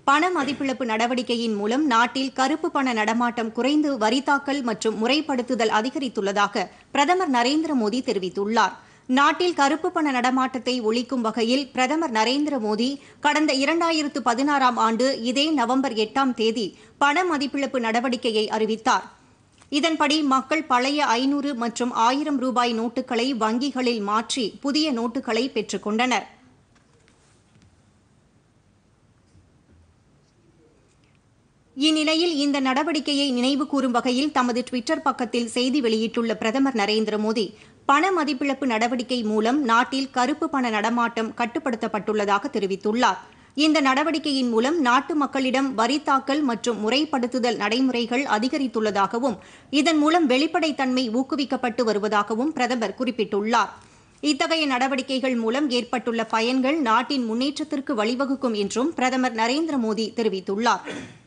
பண மதிப்பிழப்பு நடவடிக்கையின் மூலம் நாட்டில் கருப்பு பண நடமாட்டம் குறைந்து வரித்தாக்கல் மற்றும் முறைப்படுத்துதல் அதிகரித்துள்ளதாக பிரதமர் நரேந்திர மோடி தெரிவித்துள்ளார் நாட்டில் கருப்பு பண நடமாட்டத்தை ஒழிக்கும் வகையில் பிரதமர் நரேந்திர மோடி கடந்த இரண்டாயிரத்து பதினாறாம் ஆண்டு இதே நவம்பர் எட்டாம் தேதி பண மதிப்பிழப்பு நடவடிக்கையை அறிவித்தார் இதன்படி மக்கள் பழைய ஐநூறு மற்றும் ஆயிரம் ரூபாய் நோட்டுகளை வங்கிகளில் மாற்றி புதிய நோட்டுகளை பெற்றுக் கொண்டனர் இந்நிலையில் இந்த நடவடிக்கையை நினைவு கூறும் வகையில் தமது டுவிட்டர் பக்கத்தில் செய்தி வெளியிட்டுள்ள பிரதமர் நரேந்திர மோடி பண மதிப்பிழப்பு நடவடிக்கை மூலம் நாட்டில் கருப்பு பண நடமாட்டம் கட்டுப்படுத்தப்பட்டுள்ளதாக தெரிவித்துள்ளார் இந்த நடவடிக்கையின் மூலம் நாட்டு மக்களிடம் வரி தாக்கல் மற்றும் முறைப்படுத்துதல் நடைமுறைகள் அதிகரித்துள்ளதாகவும் இதன் மூலம் வெளிப்படைத்தன்மை ஊக்குவிக்கப்பட்டு வருவதாகவும் பிரதமர் குறிப்பிட்டுள்ளார் இத்தகைய நடவடிக்கைகள் மூலம் ஏற்பட்டுள்ள பயன்கள் நாட்டின் முன்னேற்றத்திற்கு வழிவகுக்கும் என்றும் பிரதமர் நரேந்திர மோடி தெரிவித்துள்ளார்